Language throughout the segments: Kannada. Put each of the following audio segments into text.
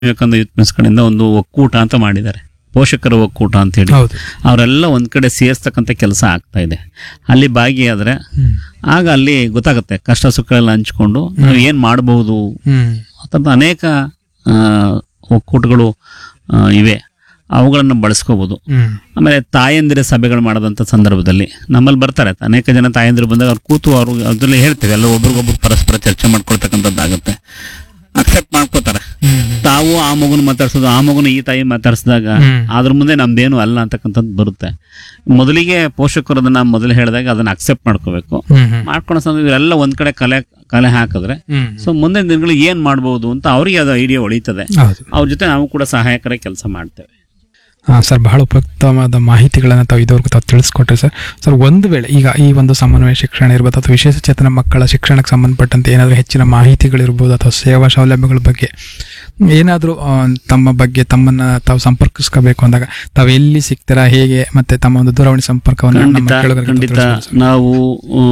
ವಿವೇಕಾನಂದ ಯೂತ್ ಮಿಸ್ ಕಡೆಯಿಂದ ಒಂದು ಒಕ್ಕೂಟ ಅಂತ ಮಾಡಿದ್ದಾರೆ ಪೋಷಕರ ಒಕ್ಕೂಟ ಅಂತ ಹೇಳಿ ಹೌದು ಅವರೆಲ್ಲ ಒಂದ್ ಕಡೆ ಸೇರಿಸ್ತಕ್ಕಂಥ ಕೆಲಸ ಆಗ್ತಾ ಇದೆ ಅಲ್ಲಿ ಭಾಗಿಯಾದ್ರೆ ಹ್ಮ್ ಆಗ ಅಲ್ಲಿ ಗೊತ್ತಾಗುತ್ತೆ ಕಷ್ಟ ಸುಖಗಳೆಲ್ಲ ಹಂಚ್ಕೊಂಡು ನಾವು ಏನ್ ಮಾಡಬಹುದು ಹ್ಮ್ ಅಂತ ಅನೇಕ ಆ, ಒಕ್ಕೂಟಗಳು ಆ, ಇವೆ ಅವುಗಳನ್ನು ಬಳಸ್ಕೋಬಹುದು ಹ್ಮ್ ಆಮೇಲೆ ತಾಯಂದಿರ ಸಭೆಗಳು ಮಾಡೋದಂಥ ಸಂದರ್ಭದಲ್ಲಿ ನಮ್ಮಲ್ಲಿ ಬರ್ತಾರೆ ಅನೇಕ ಜನ ತಾಯಂದಿರು ಬಂದಾಗ ಅವ್ರು ಕೂತು ಅವರು ಅದ್ರಲ್ಲಿ ಹೇಳ್ತೇವೆ ಎಲ್ಲ ಒಬ್ರಿಗೊಬ್ರು ಪರಸ್ಪರ ಚರ್ಚೆ ಮಾಡ್ಕೊಳ್ತಕ್ಕಂಥದ್ದಾಗುತ್ತೆ ಅಕ್ಸೆಪ್ಟ್ ಮಾಡ್ಕೋತಾರೆ ಹ್ಮ್ ತಾವು ಆ ಮಗುನ ಮಾತಾಡ್ಸೋದು ಆ ಮಗುನ ಈ ತಾಯಿ ಮಾತಾಡ್ಸಿದಾಗ ಹ್ಮ್. ಅದ್ರ ಮುಂದೆ ನಮ್ದೇನು ಅಲ್ಲ ಅಂತಕ್ಕಂಥದ್ದು ಬರುತ್ತೆ ಮೊದಲಿಗೆ ಪೋಷಕರು ಅದನ್ನ ಮೊದಲು ಹೇಳಿದಾಗ ಅದನ್ನ ಅಕ್ಸೆಪ್ಟ್ ಮಾಡ್ಕೋಬೇಕು ಹ್ಮ್ ಹ್ಮ್ ಮಾಡ್ಕೊಳೋ ಸಂದರ್ಭ ಇವರೆಲ್ಲ ಒಂದ್ ಕಡೆ ಕಲೆ ಕಲೆ ಹಾಕಿದ್ರೆ ಹ್ಮ್ ಸೊ ಮುಂದಿನ ದಿನಗಳಿಗೆ ಏನ್ ಮಾಡ್ಬೋದು ಅಂತ ಅವರಿಗೆ ಅದು ಐಡಿಯಾ ಹೊಳಿತದೆ ಹೌದು ಅವ್ರ ಜೊತೆ ನಾವು ಕೂಡ ಸಹಾಯಕರ ಕೆಲಸ ಮಾಡ್ತೇವೆ ಹಾ ಸರ್ ಬಹಳ ಉಪಯುಕ್ತವಾದ ಮಾಹಿತಿಗಳನ್ನು ತಾವು ಇದುವರೆಗೂ ತಾವು ತಿಳಿಸ್ಕೊಟ್ರಿ ಸರ್ ಸರ್ ಒಂದು ವೇಳೆ ಈಗ ಈ ಒಂದು ಸಮನ್ವಯ ಶಿಕ್ಷಣ ಇರ್ಬೋದು ಅಥವಾ ವಿಶೇಷ ಚೇತನ ಮಕ್ಕಳ ಶಿಕ್ಷಣಕ್ಕೆ ಸಂಬಂಧಪಟ್ಟಂತೆ ಏನಾದರೂ ಹೆಚ್ಚಿನ ಮಾಹಿತಿಗಳಿರ್ಬೋದು ಅಥವಾ ಸೇವಾ ಸೌಲಭ್ಯಗಳ ಬಗ್ಗೆ ಏನಾದರೂ ತಮ್ಮ ಬಗ್ಗೆ ತಮ್ಮನ್ನ ತಾವು ಸಂಪರ್ಕಿಸ್ಕೋಬೇಕು ಅಂದಾಗ ತಾವು ಎಲ್ಲಿ ಸಿಗ್ತೀರಾ ಹೇಗೆ ಮತ್ತೆ ತಮ್ಮ ಒಂದು ದೂರವಾಣಿ ಸಂಪರ್ಕವನ್ನು ನಮ್ಮ ಖಂಡಿತ ಕೇಳುಗರಿಗೆ ತಾವು ಖಂಡಿತ ತಿಳಿಸ್ಬೋದು ಸರ್. ನಾವು ಆ,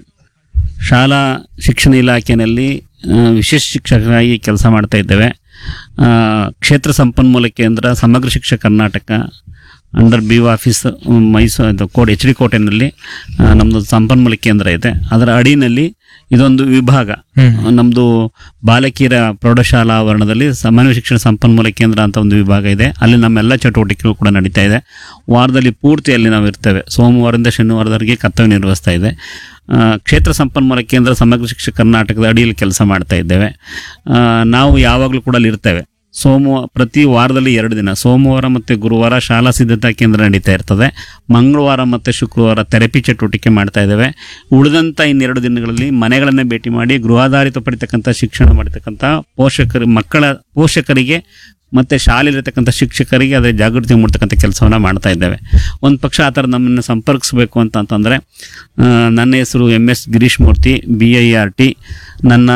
ಶಾಲಾ ಶಿಕ್ಷಣ ಇಲಾಖೆಯಲ್ಲಿ ಆ, ವಿಶೇಷ ಶಿಕ್ಷಕರಾಗಿ ಕೆಲಸ ಮಾಡ್ತಾ ಇದ್ದೇವೆ ಆ, ಕ್ಷೇತ್ರ ಸಂಪನ್ಮೂಲ ಕೇಂದ್ರ ಸಮಗ್ರ ಶಿಕ್ಷಣ Karnataka under B office Mysuru Kote H D ಕೋಟೆನಲ್ಲಿ ಆ, ನಮ್ಮದು ಸಂಪನ್ಮೂಲ ಕೇಂದ್ರ ಇದೆ ಅದರ ಅಡಿನಲ್ಲಿ ಇದೊಂದು ವಿಭಾಗ ಹ್ಮ್ ನಮ್ಮದು ಬಾಲಕಿಯರ ಪ್ರೌಢಶಾಲಾ ಆವರಣದಲ್ಲಿ ಸಾಮಾನ್ಯ ಶಿಕ್ಷಣ ಸಂಪನ್ಮೂಲ ಕೇಂದ್ರ ಅಂತ ಒಂದು ವಿಭಾಗ ಇದೆ ಅಲ್ಲಿ ನಮ್ಮೆಲ್ಲ ಚಟುವಟಿಕೆಗಳು ಕೂಡ ನಡೀತಾ ಇದೆ ವಾರದಲ್ಲಿ ಪೂರ್ತಿಯಲ್ಲಿ ನಾವು ಇರ್ತೇವೆ ಸೋಮವಾರದಿಂದ ಶನಿವಾರದವರೆಗೆ ಕರ್ತವ್ಯ ನಿರ್ವಹಿಸ್ತಾ ಇದೆ ಆ, ಕ್ಷೇತ್ರ ಸಂಪನ್ಮೂಲ ಕೇಂದ್ರ ಸಮಗ್ರ ಶಿಕ್ಷಣ ಕರ್ನಾಟಕದ ಅಡಿಯಲ್ಲಿ ಕೆಲಸ ಮಾಡ್ತಾ ಇದ್ದೇವೆ ಆ, ನಾವು ಯಾವಾಗಲೂ ಕೂಡ ಅಲ್ಲಿ ಇರ್ತೇವೆ ಸೋಮವಾರ ಪ್ರತಿ ವಾರದಲ್ಲಿ ಎರಡು ದಿನ ಸೋಮವಾರ ಮತ್ತು ಗುರುವಾರ ಶಾಲಾ ಸಿದ್ಧತಾ ಕೇಂದ್ರ ನಡೀತಾ ಇರ್ತದೆ ಮಂಗಳವಾರ ಮತ್ತು ಶುಕ್ರವಾರ ಥೆರಪಿ ಚಟುವಟಿಕೆ ಮಾಡ್ತಾ ಇದ್ದೇವೆ ಉಳಿದಂಥ ಇನ್ನೆರಡು ದಿನಗಳಲ್ಲಿ ಮನೆಗಳನ್ನೇ ಭೇಟಿ ಮಾಡಿ ಗೃಹಾಧಾರಿತ ಪಡಿತಕ್ಕಂಥ ಶಿಕ್ಷಣ ಮಾಡತಕ್ಕಂಥ ಪೋಷಕರು ಮಕ್ಕಳ ಪೋಷಕರಿಗೆ ಮತ್ತು ಶಾಲೆಯಲ್ಲಿರ್ತಕ್ಕಂಥ ಶಿಕ್ಷಕರಿಗೆ ಅದರ ಜಾಗೃತಿ ಮೂಡ್ತಕ್ಕಂಥ ಕೆಲಸವನ್ನು ಮಾಡ್ತಾ ಇದ್ದೇವೆ ಒಂದು ಪಕ್ಷ ಆ ಥರ ನಮ್ಮನ್ನು ಸಂಪರ್ಕಿಸಬೇಕು ಅಂತ ಅಂತಂದರೆ ಆ, ನನ್ನ ಹೆಸರು M S Girish Murthy B I R T ನನ್ನ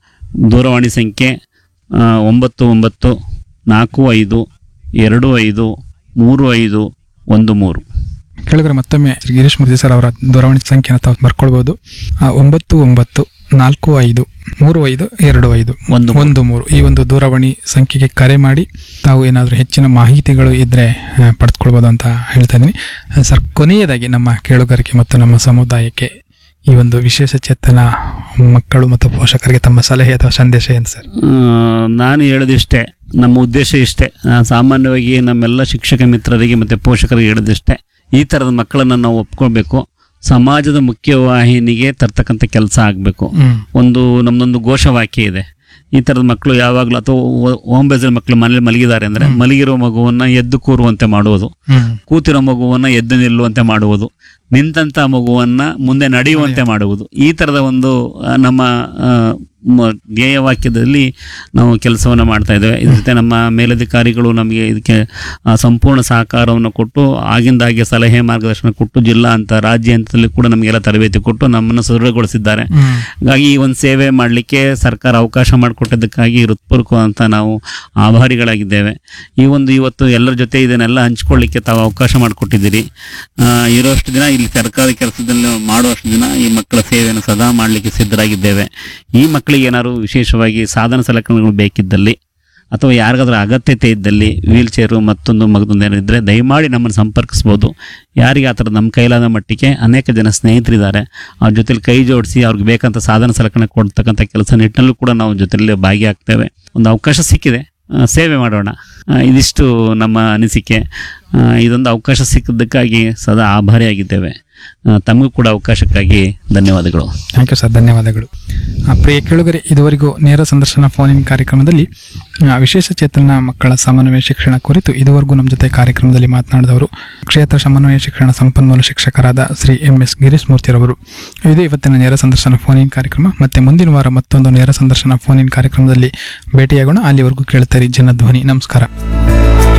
ದೂರವಾಣಿ ಸಂಖ್ಯೆ ಆ, ಒಂಬತ್ತು ಒಂಬತ್ತು ನಾಲ್ಕು ಐದು ಎರಡು ಐದು ಮೂರು ಐದು ಒಂದು ಮೂರು ಕೇಳಿದ್ರೆ ಮತ್ತೊಮ್ಮೆ ಶ್ರೀ ಗಿರೀಶ್ ಮೂರ್ತಿ ಸರ್ ಅವರ ದೂರವಾಣಿ ಸಂಖ್ಯೆನ ತಾವು ಬರ್ಕೊಳ್ಬೋದು ಆ, ಒಂಬತ್ತು ಒಂಬತ್ತು ನಾಲ್ಕು ಐದು ಮೂರು ಐದು ಎರಡು ಐದು ಒಂದು ಒಂದು ಮೂರು ಈ ಒಂದು ದೂರವಾಣಿ ಸಂಖ್ಯೆಗೆ ಕರೆ ಮಾಡಿ ತಾವು ಏನಾದರೂ ಹೆಚ್ಚಿನ ಮಾಹಿತಿಗಳು ಇದ್ರೆ ಆ, ಪಡೆದುಕೊಳ್ಬೋದು ಅಂತ ಹೇಳ್ತಾ ಇದ್ದೀನಿ ಆ, ಸರ್ ಕೊನೆಯದಾಗಿ ನಮ್ಮ ಕೇಳುಗರಿಗೆ ಮತ್ತು ನಮ್ಮ ಸಮುದಾಯಕ್ಕೆ ಈ ಒಂದು ವಿಶೇಷ ಚೇತನ ಮಕ್ಕಳು ಮತ್ತು ಪೋಷಕರಿಗೆ ತಮ್ಮ ಸಲಹೆ ಅಥವಾ ಸಂದೇಶ ಏನು ಸರ್ ಆ, ನಾನು ಹೇಳೋದಿಷ್ಟೇ ನಮ್ಮ ಉದ್ದೇಶ ಇಷ್ಟೇ ಆ, ಸಾಮಾನ್ಯವಾಗಿ ನಮ್ಮೆಲ್ಲ ಶಿಕ್ಷಕ ಮಿತ್ರರಿಗೆ ಮತ್ತು ಪೋಷಕರಿಗೆ ಹೇಳೋದಿಷ್ಟೇ ಈ ಥರದ ಮಕ್ಕಳನ್ನು ನಾವು ಒಪ್ಕೊಳ್ಬೇಕು ಸಮಾಜದ ಮುಖ್ಯವಾಹಿನಿಗೆ ತರ್ತಕ್ಕಂಥ ಕೆಲಸ ಆಗಬೇಕು ಹ್ಮ್ ಒಂದು ನಮ್ದೊಂದು ಘೋಷವಾಕ್ಯ ಇದೆ ಈ ಥರದ ಮಕ್ಕಳು ಯಾವಾಗಲೂ ಅಥವಾ ಓಮ್ ಬೇಸಲ್ ಮಕ್ಕಳು ಮನೇಲಿ ಮಲಗಿದ್ದಾರೆ ಅಂದರೆ ಮಲಗಿರೋ ಮಗುವನ್ನ ಎದ್ದು ಕೂರುವಂತೆ ಮಾಡುವುದು ಹ್ಮ್ ಕೂತಿರೋ ಮಗುವನ್ನ ಎದ್ದು ನಿಲ್ಲುವಂತೆ ಮಾಡುವುದು ನಿಂತಹ ಮಗುವನ್ನ ಮುಂದೆ ನಡೆಯುವಂತೆ ಮಾಡುವುದು ಈ ತರದ ಒಂದು ಆ, ನಮ್ಮ ಆ, ಮ- ಧ್ಯೇಯವಾಕ್ಯದಲ್ಲಿ ನಾವು ಕೆಲಸವನ್ನು ಮಾಡ್ತಾ ಇದ್ದೇವೆ ಇದ್ರ ಜೊತೆ ನಮ್ಮ ಮೇಲಧಿಕಾರಿಗಳು ನಮಗೆ ಇದಕ್ಕೆ ಆ, ಸಂಪೂರ್ಣ ಸಹಕಾರವನ್ನು ಕೊಟ್ಟು ಆಗಿಂದಾಗೆ ಸಲಹೆ ಮಾರ್ಗದರ್ಶನ ಕೊಟ್ಟು ಜಿಲ್ಲಾ ಅಂತ ರಾಜ್ಯ ಹಂತದಲ್ಲಿ ಕೂಡ ನಮಗೆಲ್ಲ ತರಬೇತಿ ಕೊಟ್ಟು ನಮ್ಮನ್ನು ಸದೃಢಗೊಳಿಸಿದ್ದಾರೆ ಹ್ಮ್ ಹಾಗಾಗಿ ಈ ಒಂದು ಸೇವೆ ಮಾಡಲಿಕ್ಕೆ ಸರ್ಕಾರ ಅವಕಾಶ ಮಾಡಿಕೊಟ್ಟಿದ್ದಕ್ಕಾಗಿ ಹೃತ್ಪೂರ್ವಕ ಅಂತ ನಾವು ಆಭಾರಿಗಳಾಗಿದ್ದೇವೆ ಈ ಒಂದು ಇವತ್ತು ಎಲ್ಲರ ಜೊತೆ ಇದನ್ನೆಲ್ಲ ಹಂಚ್ಕೊಳ್ಳಿಕ್ಕೆ ತಾವು ಅವಕಾಶ ಮಾಡಿಕೊಟ್ಟಿದ್ದೀರಿ ಆ, ಇರೋಷ್ಟು ದಿನ ಇಲ್ಲಿ ಸರ್ಕಾರಿ ಕೆಲಸದಲ್ಲಿ ಮಾಡುವಷ್ಟು ದಿನ ಈ ಮಕ್ಕಳ ಸೇವೆಯನ್ನು ಸದಾ ಮಾಡಲಿಕ್ಕೆ ಸಿದ್ಧರಾಗಿದ್ದೇವೆ ಈ ಮಕ್ಕಳಿಗೆ ಏನಾದ್ರು ವಿಶೇಷವಾಗಿ ಸಾಧನ ಸಲಕರಣೆಗಳು ಬೇಕಿದ್ದಲ್ಲಿ ಅಥವಾ ಯಾರಿಗಾದ್ರೂ ಅಗತ್ಯತೆ ಇದ್ದಲ್ಲಿ ವೀಲ್ ಚೇರು ಮತ್ತೊಂದು ಮಗದೊಂದು ಏನಾದ್ರು ಇದ್ದರೆ ದಯಮಾಡಿ ನಮ್ಮನ್ನು ಸಂಪರ್ಕಿಸ್ಬೋದು ಯಾರಿಗೆ ಆ ಥರ ನಮ್ಮ ಕೈಲಾದ ಮಟ್ಟಿಗೆ ಅನೇಕ ಜನ ಸ್ನೇಹಿತರಿದ್ದಾರೆ ಅವ್ರ ಜೊತೆಲಿ ಕೈ ಜೋಡಿಸಿ ಅವ್ರಿಗೆ ಬೇಕಂತ ಸಾಧನ ಸಲಕರಣೆ ಕೊಡ್ತಕ್ಕಂಥ ಕೆಲಸ ನಿಟ್ಟಿನಲ್ಲೂ ಕೂಡ ನಾವು ಜೊತೆಯಲ್ಲಿ ಭಾಗಿಯಾಗ್ತೇವೆ ಒಂದು ಅವಕಾಶ ಸಿಕ್ಕಿದೆ ಆ, ಸೇವೆ ಮಾಡೋಣ ಆ, ಇದಿಷ್ಟು ನಮ್ಮ ಅನಿಸಿಕೆ ಆ, ಇದೊಂದು ಅವಕಾಶ ಸಿಕ್ಕಿದ್ದಕ್ಕಾಗಿ ಸದಾ ಆಭಾರಿಯಾಗಿದ್ದೇವೆ ಆ, ತಮಗೂ ಕೂಡ ಅವಕಾಶಕ್ಕಾಗಿ ಧನ್ಯವಾದಗಳು ಥ್ಯಾಂಕ್ ಯು ಸರ್ ಧನ್ಯವಾದಗಳು ಆ, ಪ್ರಿಯ ಕೇಳುಗರೆ ಇದುವರೆಗೂ ನೇರ ಸಂದರ್ಶನ ಫೋನ್ ಇನ್ ಕಾರ್ಯಕ್ರಮದಲ್ಲಿ ಆ, ವಿಶೇಷ ಚೇತನ ಮಕ್ಕಳ ಸಮನ್ವಯ ಶಿಕ್ಷಣ ಕುರಿತು ಇದುವರೆಗೂ ನಮ್ಮ ಜೊತೆ ಕಾರ್ಯಕ್ರಮದಲ್ಲಿ ಮಾತನಾಡಿದವರು ಕ್ಷೇತ್ರ ಸಮನ್ವಯ ಶಿಕ್ಷಣ ಸಂಪನ್ಮೂಲ ಶಿಕ್ಷಕರಾದ ಶ್ರೀ ಎಂ ಎಸ್ ಗಿರೀಶ್ ಮೂರ್ತಿರವರು ಇದು ಇವತ್ತಿನ ನೇರ ಸಂದರ್ಶನ ಫೋನ್ ಇನ್ ಕಾರ್ಯಕ್ರಮ ಮತ್ತೆ ಮುಂದಿನ ವಾರ ಮತ್ತೊಂದು ನೇರ ಸಂದರ್ಶನ ಫೋನ್ ಇನ್ ಕಾರ್ಯಕ್ರಮದಲ್ಲಿ ಭೇಟಿಯಾಗೋಣ ಅಲ್ಲಿವರೆಗೂ ಕೇಳ್ತಾರೆ ಜನಧ್ವನಿ ನಮಸ್ಕಾರ